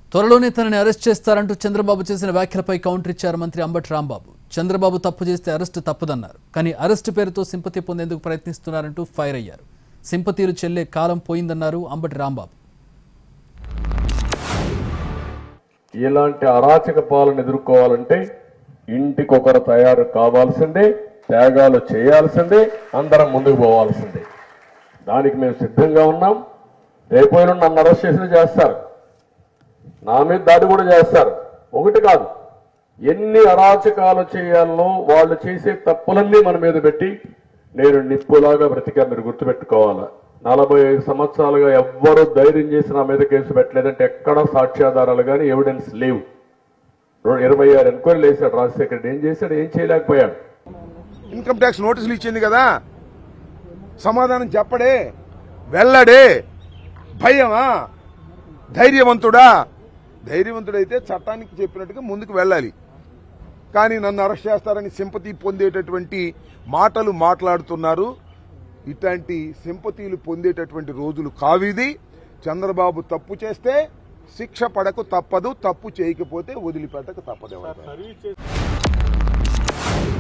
త్వరలోనే తనని అరెస్ట్ చేస్తారంటూ చంద్రబాబు చేసిన వ్యాఖ్యలపై కౌంటర్ ఇచ్చారు మంత్రి అంబటి రాంబాబు చంద్రబాబు తప్పు చేస్తే అరెస్టు తప్పదన్నారు కానీ అరెస్టు పేరుతో సింపతి పొందేందుకు ప్రయత్నిస్తున్నారంటూ ఫైర్ అయ్యారు సింపతీలు చెల్లే కాలం పోయిందన్నారు అంబటి రాంబాబు ఇలాంటి అరాచక పాలన ఎదుర్కోవాలంటే ఇంటికొకరు తయారు కావాల్సిందే త్యాగాలు చేయాల్సిందే అందరం ముందుకు పోవాల్సిందే దానికి మేము సిద్ధంగా ఉన్నాం రేపోయిన నన్ను అరెస్ట్ చేసిన చేస్తారు నా మీద దాడి కూడా చేస్తారు ఒకటి కాదు ఎన్ని అరాచకాలు చేయాలో వాళ్ళు చేసే తప్పులన్నీ మన మీద పెట్టి నేను నిప్పులాగా బ్రతికా మీరు గుర్తుపెట్టుకోవాలా నలభై ఐదు సంవత్సరాలుగా ఎవ్వరూ ధైర్యం చేసి నా మీద కేసు పెట్టలేదంటే ఎక్కడ సాక్ష్యాధారాలు కానీ ఎవిడెన్స్ లేవు రో- ఇరవై ఆరు ఎంక్వైరీలు వేశాడు రాజశేఖర్ రెడ్డి ఏం చేశాడు ఏం చేయలేకపోయాడు ఇన్కమ్ ట్యాక్స్ నోటీసులు ఇచ్చింది కదా సమాధానం చెప్పడే వెళ్ళడే భయమా ధైర్యవంతుడా ధైర్యవంతుడైతే చట్టానికి చెప్పినట్టుగా ముందుకు వెళ్ళాలి కానీ నన్ను అరెస్ట్ చేస్తారని సింపతి పొందేటటువంటి మాటలు మాట్లాడుతున్నారు ఇట్లాంటి సింపతీలు పొందేటటువంటి రోజులు కావిది చంద్రబాబు తప్పు చేస్తే శిక్ష పడకు తప్పదు తప్పు చేయకపోతే వదిలిపెట్టక తప్పదు ఎవరికైనా.